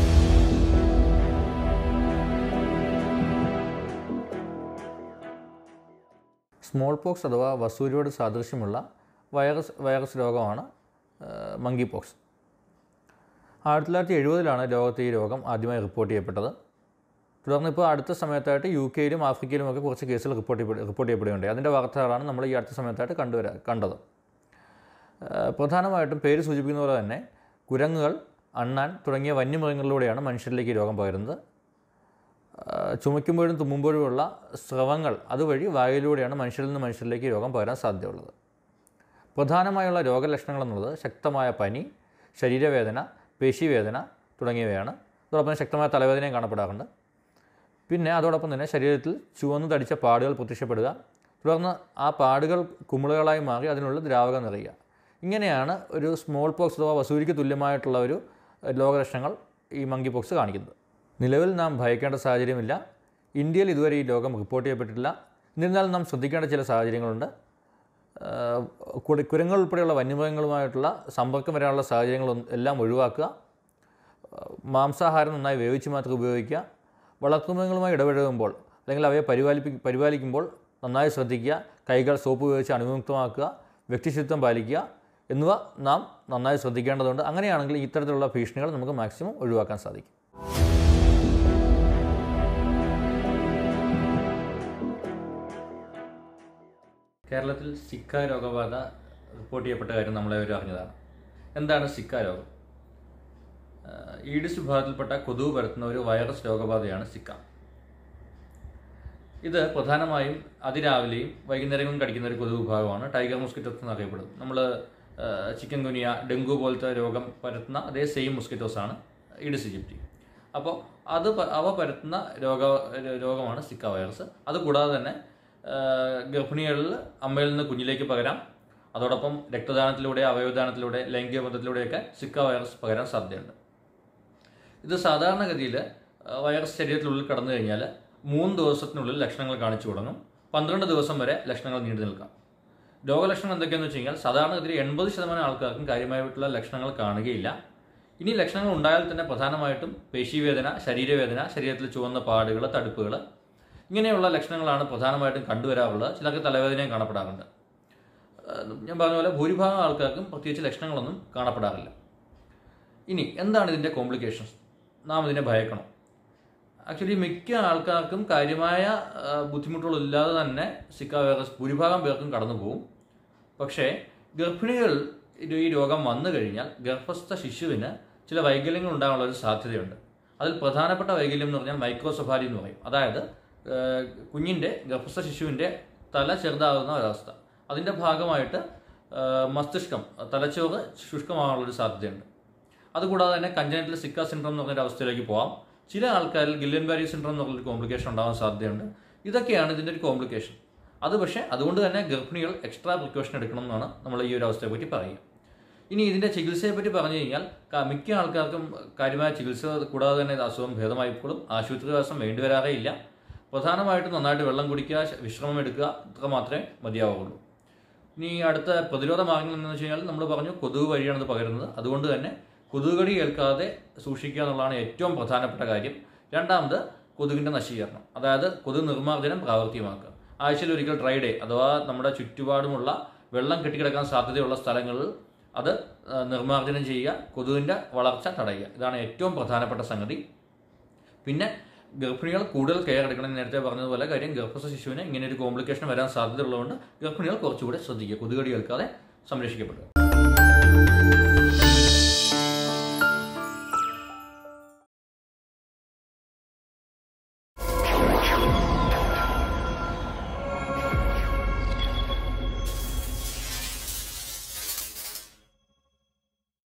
Speaker 1: സ്മോൾ പോക്സ് അഥവാ വസൂരിയോട് സാദൃശ്യമുള്ള വൈറസ് വൈറസ് രോഗമാണ് മങ്കി പോക്സ് ആയിരത്തി തൊള്ളായിരത്തി എഴുപതിലാണ് ലോകത്ത് ഈ രോഗം ആദ്യമായി റിപ്പോർട്ട് ചെയ്യപ്പെട്ടത് തുടർന്ന് ഇപ്പോൾ അടുത്ത സമയത്തായിട്ട് യു കെയിലും ആഫ്രിക്കയിലും ഒക്കെ കുറച്ച് കേസുകൾ റിപ്പോർട്ട് ചെയ്യപ്പെടു റിപ്പോർട്ട് ചെയ്യപ്പെടുകയുണ്ടായി അതിൻ്റെ വാർത്തകളാണ് നമ്മൾ ഈ അടുത്ത സമയത്തായിട്ട് കണ്ടുവരാ കണ്ടത് ഏഹ് പ്രധാനമായിട്ടും പേര് സൂചിപ്പിക്കുന്ന പോലെ തന്നെ കുരങ്ങുകൾ അണ്ണാൻ തുടങ്ങിയ വന്യമൃഗങ്ങളിലൂടെയാണ് മനുഷ്യരിലേക്ക് ഈ രോഗം പകരുന്നത് ഏഹ് ചുമയ്ക്കുമ്പോഴും തുമ്മുമ്പോഴുമുള്ള സ്രവങ്ങൾ അതുവഴി വായുവിലൂടെയാണ് മനുഷ്യരിൽ നിന്ന് മനുഷ്യരിലേക്ക് ഈ രോഗം പകരാൻ സാധ്യതയുള്ളത് പ്രധാനമായുള്ള രോഗലക്ഷണങ്ങൾ എന്നുള്ളത് ശക്തമായ പനി ശരീരവേദന പേശിവേദന തുടങ്ങിയവയാണ് അതോടൊപ്പം ശക്തമായ തലവേദനയും കാണപ്പെടാറുണ്ട് പിന്നെ അതോടൊപ്പം തന്നെ ശരീരത്തിൽ ചുവന്ന് തടിച്ച പാടുകൾ പ്രത്യക്ഷപ്പെടുക തുടർന്ന് ആ പാടുകൾ കുമിളുകളായി മാറി അതിനുള്ള ദ്രാവകം നിറയുക ഇങ്ങനെയാണ് ഒരു സ്മോൾ പോക്സ് അഥവാ വസൂരിക്ക് തുല്യമായിട്ടുള്ള ഒരു ഏഹ്, രോഗലക്ഷണങ്ങൾ ഈ മങ്കി പോക്സ് കാണിക്കുന്നത് നിലവിൽ നാം ഭയക്കേണ്ട സാഹചര്യമില്ല ഇന്ത്യയിൽ ഇതുവരെ ഈ രോഗം റിപ്പോർട്ട് ചെയ്യപ്പെട്ടിട്ടില്ല എന്നിരുന്നാലും നാം ശ്രദ്ധിക്കേണ്ട ചില സാഹചര്യങ്ങളുണ്ട് ഏഹ്, കുടി- കുരങ്ങൾ ഉൾപ്പെടെയുള്ള വന്യമൃഗങ്ങളുമായിട്ടുള്ള സമ്പർക്കം വരാനുള്ള സാഹചര്യങ്ങൾ എല്ലാം ഒഴിവാക്കുക മാംസാഹാരം നന്നായി വേവിച്ച് മാത്രം ഉപയോഗിക്കുക വളർത്തുമൃഗങ്ങളുമായി ഇടപഴകുമ്പോൾ അല്ലെങ്കിൽ അവയെ പരിപാലിപ്പി പരിപാലിക്കുമ്പോൾ നന്നായി ശ്രദ്ധിക്കുക കൈകൾ സോപ്പ് ഉപയോഗിച്ച് അണുവിമുക്തമാക്കുക വ്യക്തിശുചിത്വം പാലിക്കുക എന്നിവ നാം നന്നായി ശ്രദ്ധിക്കേണ്ടതുണ്ട് അങ്ങനെയാണെങ്കിൽ ഇത്തരത്തിലുള്ള ഭീഷണികൾ നമുക്ക് മാക്സിമം ഒഴിവാക്കാൻ സാധിക്കും കേരളത്തിൽ സിക്ക രോഗബാധ റിപ്പോർട്ട് ചെയ്യപ്പെട്ട കാര്യം നമ്മളെ ഒരു അറിഞ്ഞതാണ് എന്താണ് സിക്ക രോഗം ഏഹ്, ഈഡിസ് വിഭാഗത്തിൽപ്പെട്ട കൊതുക് പരത്തുന്ന ഒരു വൈറസ് രോഗബാധയാണ് സിക്ക ഇത് പ്രധാനമായും അതിരാവിലെയും വൈകുന്നേരങ്ങളും കടിക്കുന്ന ഒരു കൊതുക് വിഭാഗമാണ് ടൈഗർ മൊസ്കിറ്റോസ് എന്നറിയപ്പെടുന്നത് നമ്മൾ ചിക്കൻ ഗുനിയ ഡെങ്കു പോലത്തെ രോഗം പരത്തുന്ന അതേ സെയിം മൊസ്കിറ്റോസ് ആണ് ഈഡിസ് ഈജിപ്തി അപ്പോൾ അത് പ- അവ പരത്തുന്ന രോഗ രോഗമാണ് സിക്ക വൈറസ് അതുകൂടാതെ തന്നെ ആ, ഗർഭിണികളിൽ അമ്മയിൽ നിന്ന് കുഞ്ഞിലേക്ക് പകരാം അതോടൊപ്പം രക്തദാനത്തിലൂടെ അവയവദാനത്തിലൂടെ ലൈംഗിക ബന്ധത്തിലൂടെയൊക്കെ സിക്ക വൈറസ് പകരാൻ സാധ്യതയുണ്ട് ഇത് സാധാരണഗതിയിൽ വൈറസ് ശരീരത്തിനുള്ളിൽ കടന്നു കഴിഞ്ഞാൽ മൂന്ന് ദിവസത്തിനുള്ളിൽ ലക്ഷണങ്ങൾ കാണിച്ചു തുടങ്ങും പന്ത്രണ്ട് ദിവസം വരെ ലക്ഷണങ്ങൾ നീണ്ടു നിൽക്കാം രോഗലക്ഷണം എന്തൊക്കെയാണെന്ന് വെച്ച് കഴിഞ്ഞാൽ സാധാരണഗതിയിൽ എൺപത് ശതമാനം ആൾക്കാർക്കും കാര്യമായിട്ടുള്ള ലക്ഷണങ്ങൾ കാണുകയില്ല ഇനി ലക്ഷണങ്ങൾ ഉണ്ടായാൽ തന്നെ പ്രധാനമായിട്ടും പേശീവേദന ശരീരവേദന ശരീരത്തിൽ ചുവന്ന പാടുകൾ തടുപ്പുകൾ ഇങ്ങനെയുള്ള ലക്ഷണങ്ങളാണ് പ്രധാനമായിട്ടും കണ്ടുവരാറുള്ളത് ചിലർക്ക് തലവേദനയും കാണപ്പെടാറുണ്ട് ഏഹ് ഞാൻ പറഞ്ഞ പോലെ ഭൂരിഭാഗം ആൾക്കാർക്കും പ്രത്യേകിച്ച് ലക്ഷണങ്ങളൊന്നും കാണപ്പെടാറില്ല ഇനി എന്താണ് ഇതിൻ്റെ കോംപ്ലിക്കേഷൻസ് നാം ഇതിനെ ഭയക്കണം ആക്ച്വലി മിക്ക ആൾക്കാർക്കും കാര്യമായ ആ, ബുദ്ധിമുട്ടുകളില്ലാതെ തന്നെ സിക്ക വൈറസ് ഭൂരിഭാഗം പേർക്കും കടന്നു പോകും പക്ഷേ ഗർഭിണികൾ ഇത് ഈ രോഗം വന്നു കഴിഞ്ഞാൽ ഗർഭസ്ഥ ശിശുവിന് ചില വൈകല്യങ്ങൾ ഉണ്ടാകാനുള്ള ഒരു സാധ്യതയുണ്ട് അതിൽ പ്രധാനപ്പെട്ട വൈകല്യം എന്ന് പറഞ്ഞാൽ മൈക്രോസഫാരി എന്ന് പറയും അതായത് ആ, കുഞ്ഞിൻ്റെ ഗർഭസ്ഥ ശിശുവിൻ്റെ തല ചെറുതാകുന്ന ഒരവസ്ഥ അതിൻ്റെ ഭാഗമായിട്ട് ആ, മസ്തിഷ്കം തലച്ചോറ് ശുഷ്കമാകാനുള്ള ഒരു സാധ്യതയുണ്ട് അതുകൂടാതെ തന്നെ കഞ്ചനറ്റിൽ സിക്ക സിൻഡ്രോം എന്ന് പറഞ്ഞൊരു അവസ്ഥയിലേക്ക് പോവാം ചില ആൾക്കാരിൽ ഗില്ലൻ ബാരി സിൻഡ്രോം എന്നുള്ളൊരു കോംപ്ലിക്കേഷൻ ഉണ്ടാവാൻ സാധ്യതയുണ്ട് ഇതൊക്കെയാണ് ഇതിൻ്റെ ഒരു കോംപ്ലിക്കേഷൻ അത് പക്ഷേ അതുകൊണ്ട് തന്നെ ഗർഭിണികൾ എക്സ്ട്രാ പ്രിക്കോഷൻ എടുക്കണം എന്നാണ് നമ്മൾ ഈ ഒരു അവസ്ഥയെ പറ്റി പറയുക ഇനി ഇതിൻ്റെ ചികിത്സയെ പറ്റി പറഞ്ഞു കഴിഞ്ഞാൽ ക- മിക്ക ആൾക്കാർക്കും കാര്യമായ ചികിത്സ കൂടാതെ തന്നെ ഇത് അസുഖം ഭേദമായിപ്പോഴും ആശുപത്രിവാസം വേണ്ടി വരാറേ ഇല്ല പ്രധാനമായിട്ടും നന്നായിട്ട് വെള്ളം കുടിക്കുക ശ- വിശ്രമം എടുക്കുക ഇത്ര മാത്രമേ മതിയാവുള്ളൂ ഇനി അടുത്ത പ്രതിരോധ മാർഗങ്ങൾ എന്ന് വെച്ച് കഴിഞ്ഞാൽ നമ്മൾ പറഞ്ഞു കൊതുക് വഴിയാണ് ഇത് പകരുന്നത് അതുകൊണ്ട് തന്നെ കൊതുക് കടി ഏൽക്കാതെ സൂക്ഷിക്കുക എന്നുള്ളതാണ് ഏറ്റവും പ്രധാനപ്പെട്ട കാര്യം രണ്ടാമത് കൊതുകിൻ്റെ നശീകരണം അതായത് കൊതുക് നിർമ്മാർജ്ജനം പ്രാവർത്തികമാക്കുക ആഴ്ചയിൽ ഒരിക്കൽ ഡ്രൈ ഡേ അഥവാ നമ്മുടെ ചുറ്റുപാടുമുള്ള വെള്ളം കെട്ടിക്കിടക്കാൻ സാധ്യതയുള്ള സ്ഥലങ്ങളിൽ അത് ആ, നിർമ്മാർജ്ജനം ചെയ്യുക കൊതുകിൻ്റെ വളർച്ച തടയുക ഇതാണ് ഏറ്റവും പ്രധാനപ്പെട്ട സംഗതി പിന്നെ ഗർഭിണികൾ കൂടുതൽ കെയർ എടുക്കണം നേരത്തെ പറഞ്ഞതുപോലെ കാര്യം ഗർഭസ്ഥ ശിശുവിന് ഇങ്ങനെ ഒരു കോംപ്ലിക്കേഷൻ വരാൻ സാധ്യതയുള്ളതുകൊണ്ട് ഗർഭിണികൾ കുറച്ചുകൂടെ ശ്രദ്ധിക്കുക കൊതുകടി ഏൽക്കാതെ സംരക്ഷിക്കപ്പെടുക